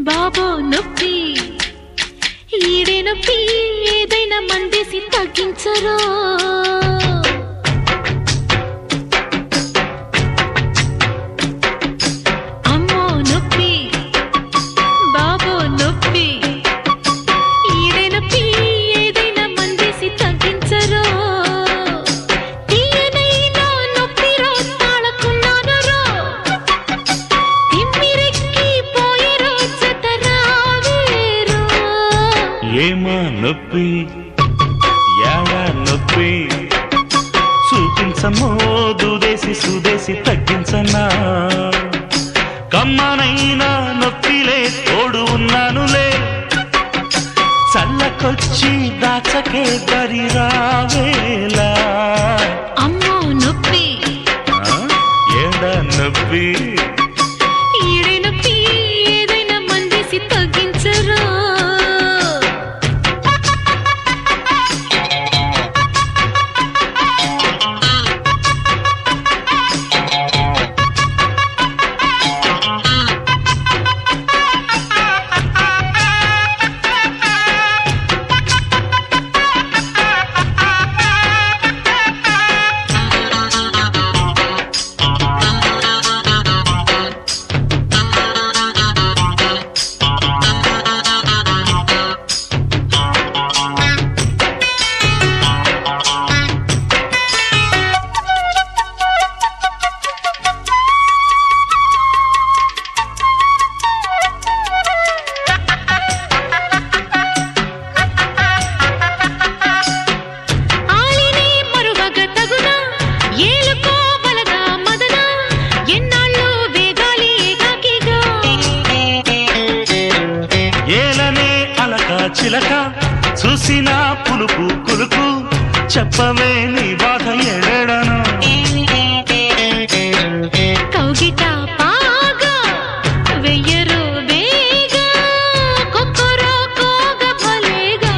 బాబో నొప్పి ఈడే నొప్పి ఏదైనా మందేసి తగ్గించరా అమ్మో నొప్పి బాబో నొప్పి ఈడే నొప్పి ఏదైనా మందేసి తగ్గించరా తీయనైనా నొప్పి రో తాళకున్నాను రో తిమ్మిరెక్కి పోయే రోజతరావేరో ఏమా నొప్పి యాడా నొప్పి చూపించమో దూదేసి సుదేసి తగ్గించనా కమ్మనైనా నొప్పిలే తోడు ఉన్నానులే చల్లకొచ్చి దాచకే దరి రావేలా అమ్మో నొప్పి ఆ? ఏడా నొప్పి ఈడే నొప్పి ఏదైనా మందేసి తగ్గించరా ఆలిని మరువగ తగునా ఏలుకోవలగా మదన ఎన్నాళ్ళు వేగాలి ఏకాకిగా ఏలనే అలక చిలక చూసిన పులుపు కులుకు చెప్పవే నీ బాధ ఎడను కౌగిట పాగా వెయ్యరు వేగా కొక్కరో కోగ భలేగా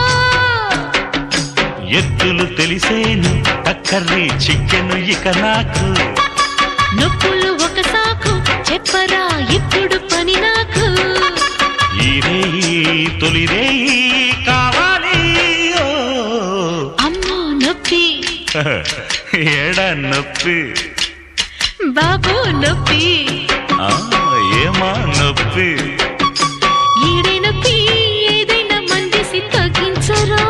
ఎత్తులు తెలిసేను టక్కర్రి చిక్కెను ఇక నాకు నొప్పులు ఒక సాకు చెప్పరా ఇప్పుడు పని నాకు ఈ రేయి తొలి రేయి కావాలి ఓ. అమ్మో నొప్పి ఏడ నొప్పి బాబు నొప్పి ఆ, ఏమా నొప్పి ఈడే నొప్పి ఏదైనా మందేసి తగ్గించరా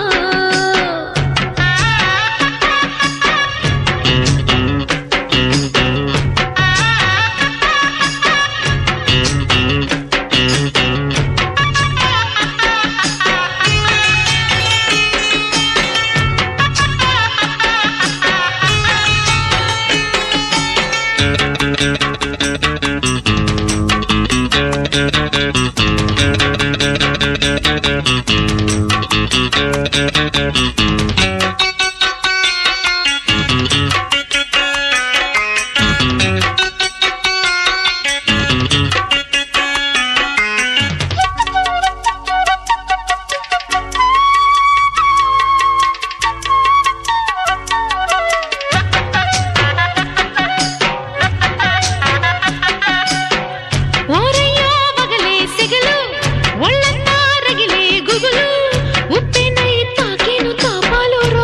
ఓరయ్యో వగలే సిగలు ఒళ్ళంతా రగిలే గుగులు ఉప్పెనై తాకేను తాపాలోరో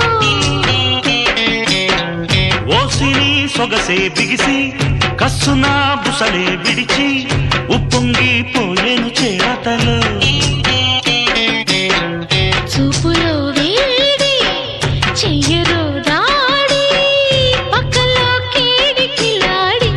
ఓసిని సొగసే బిగిసి కస్సునా బుసలే విడిచి ఉప్పొంగి పోయేను చేరతలు చూపులో వేడి చెయ్యరో దాడి పక్కలో కేడి కిలాడి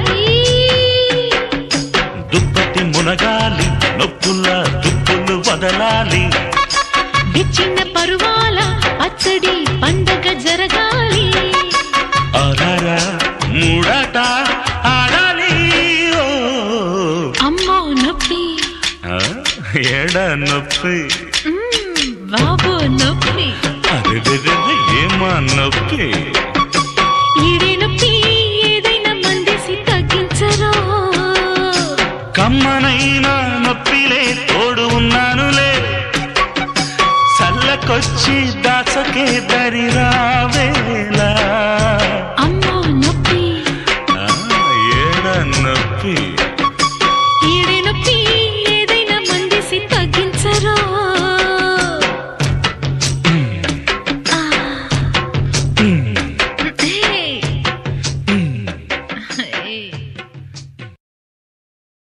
దుప్పటి మునగాలి నొప్పుల దుప్పులు వదలాలి విచ్చిన పరువాల పచ్చడి పండగ జరగాలి అరరా మూడట ఆడాలి ఓ. అమ్మో నొప్పి ఆ, ఏడ నొప్పి మ్మ్, బాబు నొప్పి అదే ఏమా నొప్పి ఈడే నొప్పి ఏదైనా మందేసి తగ్గించరా కమ్మనైనా నొప్పిలే తోడు ఉన్నానులే చల్లకొచ్చి దాచకే దరి రావేలా